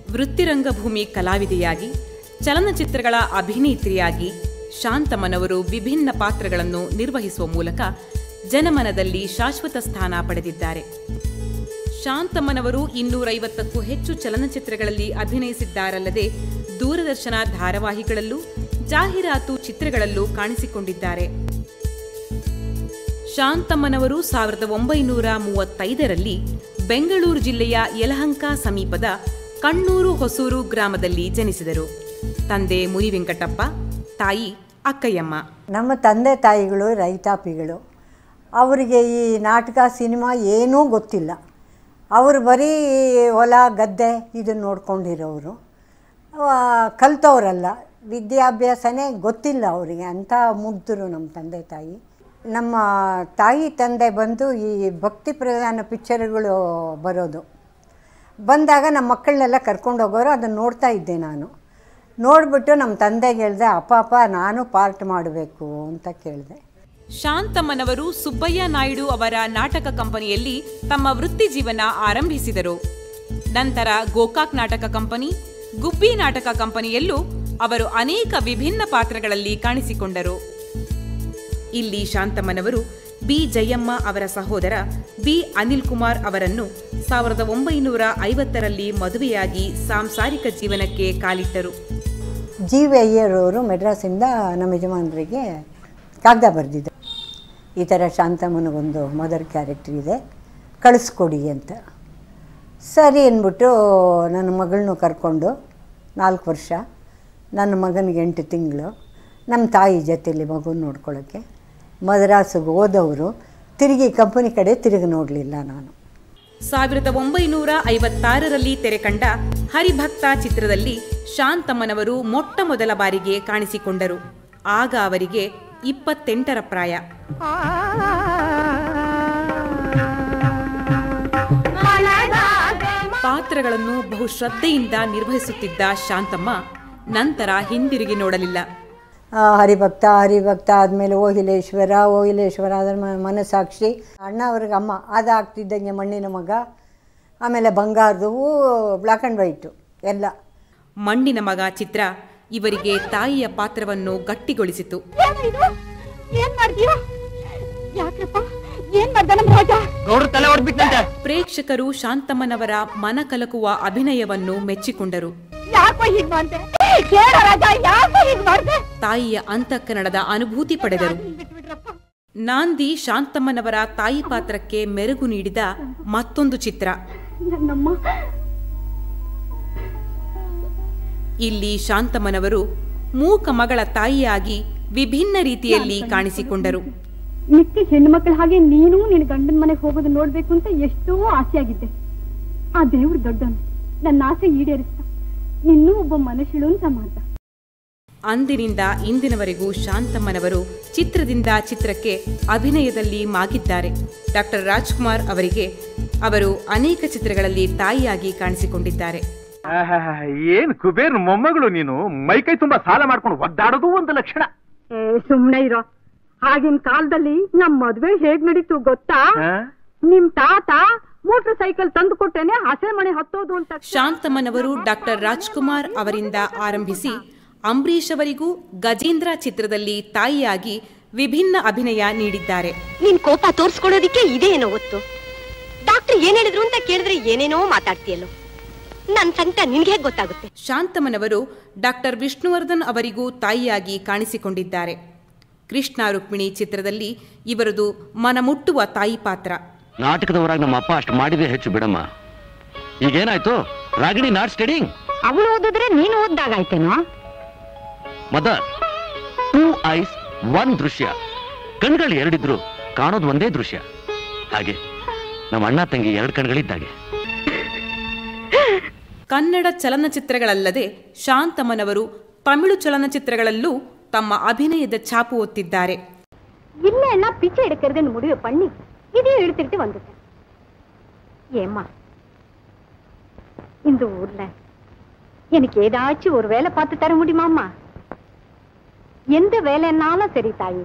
ವೃತ್ತಿರಂಗಭೂಮಿ ಕಲಾವಿದೆಯಾಗಿ ಚಲನಚಿತ್ರಗಳ ಅಭಿನೇತ್ರಿಯಾಗಿ ಶಾಂತಮ್ಮನವರು ವಿಭಿನ್ನ ಪಾತ್ರಗಳನ್ನು ನಿರ್ವಹಿಸುವ ಮೂಲಕ ಜನಮನದಲ್ಲಿ ಶಾಶ್ವತ ಸ್ಥಾನ ಪಡೆದಿದ್ದಾರೆ ಶಾಂತಮ್ಮನವರು ಇನ್ನೂರೈವತ್ತಕ್ಕೂ ಹೆಚ್ಚು ಚಲನಚಿತ್ರಗಳಲ್ಲಿ ಅಭಿನಯಿಸಿದ್ದಾರಲ್ಲದೆ ದೂರದರ್ಶನ ಧಾರಾವಾಹಿಗಳಲ್ಲೂ ಜಾಹೀರಾತು ಚಿತ್ರಗಳಲ್ಲೂ ಕಾಣಿಸಿಕೊಂಡಿದ್ದಾರೆ ಶಾಂತಮ್ಮನವರು ಸಾವಿರದ ಒಂಬೈನೂರ ಮೂವತ್ತೈದರಲ್ಲಿ ಬೆಂಗಳೂರು ಜಿಲ್ಲೆಯ ಯಲಹಂಕ ಸಮೀಪದ ಕಣ್ಣೂರು ಹೊಸೂರು ಗ್ರಾಮದಲ್ಲಿ ಜನಿಸಿದರು ತಂದೆ ಮುನಿವೆಂಕಟಪ್ಪ ತಾಯಿ ಅಕ್ಕಯ್ಯಮ್ಮ ನಮ್ಮ ತಂದೆ ತಾಯಿಗಳು ರೈತಾಪಿಗಳು ಅವರಿಗೆ ಈ ನಾಟಕ ಸಿನಿಮಾ ಏನೂ ಗೊತ್ತಿಲ್ಲ ಅವರು ಬರೀ ಹೊಲ ಗದ್ದೆ ಇದನ್ನು ನೋಡ್ಕೊಂಡಿರೋರು ಆ, ಕಲ್ತವ್ರಲ್ಲ ವಿದ್ಯಾಭ್ಯಾಸನೇ ಗೊತ್ತಿಲ್ಲ ಅವರಿಗೆ ಅಂಥ ಮುಗ್ಧರು ನಮ್ಮ ತಂದೆ ತಾಯಿ ನಮ್ಮ ತಾಯಿ ತಂದೆ ಬಂದು ಈ ಭಕ್ತಿ ಪ್ರಧಾನ ಪಿಕ್ಚರ್ಗಳು ಬರೋದು ಬಂದಾಗ ನಮ್ಮ ಮಕ್ಕಳನ್ನೆಲ್ಲ ಕರ್ಕೊಂಡು ಹೋಗೋರು ಅದನ್ನು ನೋಡ್ತಾ ಇದ್ದೆ ನಾನು ನೋಡಿಬಿಟ್ಟು ನಮ್ಮ ತಂದೆಗೆ ಹೇಳಿದೆ ಅಪ್ಪ ಅಪ್ಪ ನಾನು ಪಾರ್ಟ್ ಮಾಡಬೇಕು ಅಂತ ಕೇಳಿದೆ ಶಾಂತಮ್ಮನವರು ಸುಬ್ಬಯ್ಯ ನಾಯ್ಡು ಅವರ ನಾಟಕ ಕಂಪನಿಯಲ್ಲಿ ತಮ್ಮ ವೃತ್ತಿ ಜೀವನ ಆರಂಭಿಸಿದರು ನಂತರ ಗೋಕಾಕ್ ನಾಟಕ ಕಂಪನಿ ಗುಬ್ಬಿ ನಾಟಕ ಕಂಪನಿಯಲ್ಲೂ ಅವರು ಅನೇಕ ವಿಭಿನ್ನ ಪಾತ್ರಗಳಲ್ಲಿ ಕಾಣಿಸಿಕೊಂಡರು ಇಲ್ಲಿ ಶಾಂತಮ್ಮನವರು ಬಿ ಜಯಮ್ಮ ಅವರ ಸಹೋದರ ಬಿ ಅನಿಲ್ ಕುಮಾರ್ ಅವರನ್ನು ಸಾವಿರದ ಒಂಬೈನೂರ ಐವತ್ತರಲ್ಲಿ ಮದುವೆಯಾಗಿ ಸಾಂಸಾರಿಕ ಜೀವನಕ್ಕೆ ಕಾಲಿಟ್ಟರು ಜಿ ವಿ ಅಯ್ಯರವರು ಮೆಡ್ರಾಸಿಂದ ನಮ್ಮ ಯಜಮಾನರಿಗೆ ಕಾಗದ ಬರೆದಿದ್ದರು ಈ ಥರ ಶಾಂತಮ್ಮನಿಗೊಂದು ಮದರ್ ಕ್ಯಾರೆಕ್ಟರ್ ಇದೆ ಕಳಿಸ್ಕೊಡಿ ಅಂತ ಸರಿ ಅಂದ್ಬಿಟ್ಟು ನನ್ನ ಮಗಳನ್ನೂ ಕರ್ಕೊಂಡು ನಾಲ್ಕು ವರ್ಷ ನನ್ನ ಮಗನಿಗೆ ಎಂಟು ತಿಂಗಳು ನಮ್ಮ ತಾಯಿ ಜೊತೆಯಲ್ಲಿ ಮಗುನ ನೋಡ್ಕೊಳ್ಳೋಕ್ಕೆ ಮದ್ರಾಸಿಗೆ ಹೋದವರು ತಿರುಗಿ ಕಂಪನಿ ಕಡೆ ತಿರುಗಿ ನೋಡಲಿಲ್ಲ ನಾನು ಸಾವಿರದ ಒಂಬೈನೂರ ಐವತ್ತಾರರಲ್ಲಿ ತೆರೆಕಂಡ ಹರಿಭಕ್ತ ಚಿತ್ರದಲ್ಲಿ ಶಾಂತಮ್ಮನವರು ಮೊಟ್ಟ ಮೊದಲ ಬಾರಿಗೆ ಕಾಣಿಸಿಕೊಂಡರು ಆಗ ಅವರಿಗೆ ಇಪ್ಪತ್ತೆಂಟರ ಪ್ರಾಯ ಪಾತ್ರಗಳನ್ನು ಬಹು ಶ್ರದ್ಧೆಯಿಂದ ನಿರ್ವಹಿಸುತ್ತಿದ್ದ ಶಾಂತಮ್ಮ ನಂತರ ಹಿಂದಿರುಗಿ ನೋಡಲಿಲ್ಲ ಆ, ಹರಿಭಕ್ತ ಹರಿಭಕ್ತ ಆದಮೇಲೆ ಓಹಿಲೇಶ್ವರ ಓಹಿಲೇಶ್ವರ ಆದ ಮನಸಾಕ್ಷಿ ಅಣ್ಣ ಅವ್ರಿಗೆ ಅಮ್ಮ ಅದಾಗ್ತಿದ್ದಂಗೆ ಮಣ್ಣಿನ ಮಗ ಆಮೇಲೆ ಬಂಗಾರದವು ಬ್ಲ್ಯಾಕ್ ಆ್ಯಂಡ್ ವೈಟು ಎಲ್ಲ ಮಣ್ಣಿನ ಮಗ ಚಿತ್ರ ಇವರಿಗೆ ತಾಯಿಯ ಪಾತ್ರವನ್ನು ಗಟ್ಟಿಗೊಳಿಸಿತು ಏನು ಇದು ಏನ್ ಮಾಡ್ತೀಯ ಯಾಕಪ್ಪ ಏನ್ ಮಾಡ್ದ ನಮ್ಮ ರಾಜ ಗೌಡ್ರ ತಲೆ ಹೊಡ್ಬಿಟ್ಟಂತೆ ಪ್ರೇಕ್ಷಕರು ಶಾಂತಮ್ಮನವರ ಮನ ಕಲಕುವ ಅಭಿನಯವನ್ನು ಮೆಚ್ಚಿಕೊಂಡರು ಯಾಕೋ ಹೀಗ್ ಮಾಡ್ದೆ ಹೇಳ ರಾಜ ಯಾಕೋ ಹೀಗ್ ಮಾಡ್ದೆ ತಾಯಿಯ ಅಂತಃಕರಣದ ಅನುಭೂತಿ ಪಡೆದರು ಬಿಟ್ಬಿಟ್ರಪ್ಪ ನಾಂದಿ ಶಾಂತಮ್ಮನವರ ತಾಯಿ ಪಾತ್ರಕ್ಕೆ ಮೆರುಗು ನೀಡಿದ ಮತ್ತೊಂದು ಚಿತ್ರ ನನ್ನಮ್ಮ ಇಲ್ಲಿ ಶಾಂತಮ್ಮನವರು ಮೂಕ ಮಗಳ ತಾಯಿಯಾಗಿ ವಿಭಿನ್ನ ರೀತಿಯಲ್ಲಿ ಕಾಣಿಸಿಕೊಂಡರು ಮಿಕ್ಕ ಹೆಣ್ಣು ಮಕ್ಕಳ ಹಾಗೆ ನೀನು ನಿನ್ನ ಗಂಡನ ಮನೆಗೆ ಹೋಗೋದು ನೋಡ್ಬೇಕು ಅಂತ ಎಷ್ಟೋ ಆಸೆಯಾಗಿದ್ದೆ ಆ ದೇವ್ರು ದೊಡ್ಡವನು ನನ್ನ ಆಸೆ ಈಡೇರಿಸ್ತ ನಿನ್ನೂ ಒಬ್ಬ ಮನುಷ್ಯಳು ಅಂತ ಮಾಡ್ದ ಅಂದಿನಿಂದ ಇಂದಿನವರೆಗೂ ಶಾಂತಮ್ಮನವರು ಚಿತ್ರದಿಂದ ಚಿತ್ರಕ್ಕೆ ಅಭಿನಯದಲ್ಲಿ ಮಾಗಿದ್ದಾರೆ ಡಾಕ್ಟರ್ ರಾಜ್ಕುಮಾರ್ ಅವರಿಗೆ ಅವರು ಅನೇಕ ಚಿತ್ರಗಳಲ್ಲಿ ತಾಯಿಯಾಗಿ ಕಾಣಿಸಿಕೊಂಡಿದ್ದಾರೆ ಏನ್ ಕುಬೇರ್ ಮೊಮ್ಮಗಳು ನೀನು ಮೈಕೈ ತುಂಬಾ ಸಾಲ ಮಾಡ್ಕೊಂಡು ಒದ್ದಾಡೋದು ಒಂದು ಲಕ್ಷಣ ಸುಮ್ನೆ ಇರೋ ಆಗಿನ ಕಾಲದಲ್ಲಿ ನಮ್ ಮದ್ವೆ ಹೇಗ್ ನಡೀತು ಗೊತ್ತಾ ಆ? ನಿಮ್ ತಾತ ಮೋಟರ್ ಸೈಕಲ್ ತಂದು ಕೊಟ್ಟೇನೆ ಹಸೆ ಮನೆ ಹತ್ತೋದು ಅಂತ ಶಾಂತಮ್ಮನವರು ಡಾಕ್ಟರ್ ರಾಜ್ಕುಮಾರ್ ಅವರಿಂದ ಆರಂಭಿಸಿ ಅಂಬರೀಷ್ ಅವರಿಗೂ ಗಜೇಂದ್ರ ಚಿತ್ರದಲ್ಲಿ ತಾಯಿಯಾಗಿ ವಿಭಿನ್ನ ಅಭಿನಯ ನೀಡಿದ್ದಾರೆ ನಿನ್ ಕೋಪ ತೋರ್ಸ್ಕೊಳೋದಿಕ್ಕೆ ಇದೇನೋ ಗೊತ್ತು ಡಾಕ್ಟರ್ ಏನ್ ಹೇಳಿದ್ರು ಅಂತ ಕೇಳಿದ್ರೆ ಏನೇನೋ ಮಾತಾಡ್ತೀಯಲ್ಲೋ ನನ್ ಸಂಕಟ ನಿನ್ಗೆ ಹೇಗ್ ಗೊತ್ತಾಗುತ್ತೆ ಶಾಂತಮ್ಮನವರು ಡಾಕ್ಟರ್ ವಿಷ್ಣುವರ್ಧನ್ ಅವರಿಗೂ ತಾಯಿಯಾಗಿ ಕಾಣಿಸಿಕೊಂಡಿದ್ದಾರೆ ಕೃಷ್ಣ ರುಕ್ಮಿಣಿ ಚಿತ್ರದಲ್ಲಿ ಇವರದು ಮನಮುಟ್ಟುವ ತಾಯಿ ಪಾತ್ರ ನಾಟಕದವರಾಗ ನಮ್ಮ ಅಪ್ಪ ಅಷ್ಟು ಮಾಡಿದ್ರೆ ಹೆಚ್ಚು ಬಿಡಮ್ಮ ಈಗೇನಾಯ್ತು ರಾಗಿಣಿ ನಾಟ್ ಸ್ಟಡಿಂಗ್ ಅವಳು ಓದಿದ್ರೆ ನೀನು ಓದ್ದಾಗಾಯ್ತೇನೋ ಮದರ್ ಟೂ ಐಸ್ ಒನ್ ದೃಶ್ಯ ಕಣ್ಗಳು ಎರಡಿದ್ರು ಕಾಣೋದು ಒಂದೇ ದೃಶ್ಯ ಹಾಗೆ ನಮ್ಮ ಅಣ್ಣ ತಂಗಿ ಎರಡು ಕಣ್ಗಳಿದ್ದಾಗೆ ಕನ್ನಡ ಚಲನಚಿತ್ರಗಳಲ್ಲದೆ ಶಾಂತಮ್ಮನವರು ತಮಿಳು ಚಲನಚಿತ್ರಗಳಲ್ಲೂ ತಮ್ಮ ಅಭಿನಯದ ಛಾಪು ಒತ್ತಿದ್ದಾರೆ இல்ல என்ன பிச்சை எடுக்கிறதுன்னு முடிவு பண்ணி இதையும் எடுத்துக்கிட்டு வந்துட்டேன் ஏம்மா இந்த ஊர்ல எனக்கு ஏதாச்சும் ஒரு வேலை பார்த்து தர முடியுமாம்மா எந்த வேலைன்னாலும் சரி தாயி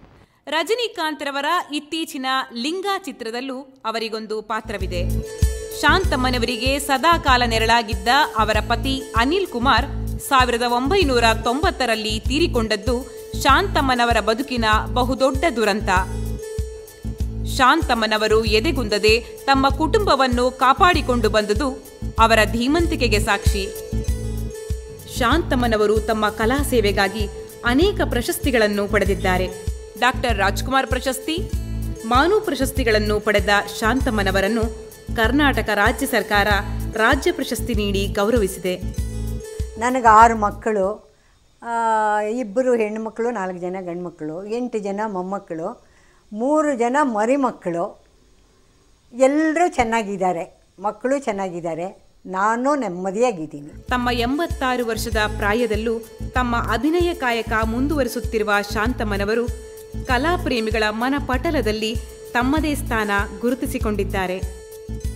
ರಜನಿಕಾಂತ್ ರವರ ಇತ್ತೀಚಿನ ಲಿಂಗ ಚಿತ್ರದಲ್ಲೂ ಅವರಿಗೊಂದು ಪಾತ್ರವಿದೆ ಶಾಂತಮ್ಮನವರಿಗೆ ಸದಾಕಾಲ ನೆರಳಾಗಿದ್ದ ಅವರ ಪತಿ ಅನಿಲ್ ಕುಮಾರ್ ಸಾವಿರದ ಒಂಬೈನೂರ ತೊಂಬತ್ತರಲ್ಲಿ ತೀರಿಕೊಂಡದ್ದು ಶಾಂತಮ್ಮನವರ ಬದುಕಿನ ಬಹುದೊಡ್ಡ ದುರಂತ ಶಾಂತಮ್ಮನವರು ಎದೆಗುಂದದೆ ತಮ್ಮ ಕುಟುಂಬವನ್ನು ಕಾಪಾಡಿಕೊಂಡು ಬಂದುದು ಅವರ ಧೀಮಂತಿಕೆಗೆ ಸಾಕ್ಷಿ ಶಾಂತಮ್ಮನವರು ತಮ್ಮ ಕಲಾ ಸೇವೆಗಾಗಿ ಅನೇಕ ಪ್ರಶಸ್ತಿಗಳನ್ನು ಪಡೆದಿದ್ದಾರೆ ಡಾಕ್ಟರ್ ರಾಜ್ಕುಮಾರ್ ಪ್ರಶಸ್ತಿ ಮಾನು ಪ್ರಶಸ್ತಿಗಳನ್ನು ಪಡೆದ ಶಾಂತಮ್ಮನವರನ್ನು ಕರ್ನಾಟಕ ರಾಜ್ಯ ಸರ್ಕಾರ ರಾಜ್ಯ ಪ್ರಶಸ್ತಿ ನೀಡಿ ಗೌರವಿಸಿದೆ ನನಗೆ ಆರು ಮಕ್ಕಳು ಆ, ಇಬ್ಬರು ಹೆಣ್ಣುಮಕ್ಕಳು ನಾಲ್ಕು ಜನ ಗಂಡ್ಮಕ್ಕಳು ಎಂಟು ಜನ ಮೊಮ್ಮಕ್ಕಳು ಮೂರು ಜನ ಮರಿಮಕ್ಕಳು ಎಲ್ಲರೂ ಚೆನ್ನಾಗಿದ್ದಾರೆ ಮಕ್ಕಳು ಚೆನ್ನಾಗಿದ್ದಾರೆ ನಾನು ನೆಮ್ಮದಿಯಾಗಿದ್ದೀನಿ ತಮ್ಮ ಎಂಬತ್ತಾರು ವರ್ಷದ ಪ್ರಾಯದಲ್ಲೂ ತಮ್ಮ ಅಭಿನಯ ಕಾಯಕ ಮುಂದುವರಿಸುತ್ತಿರುವ ಶಾಂತಮ್ಮನವರು ಕಲಾಪ್ರೇಮಿಗಳ ಮನಪಟಲದಲ್ಲಿ ತಮ್ಮದೇ ಸ್ಥಾನ ಗುರುತಿಸಿಕೊಂಡಿದ್ದಾರೆ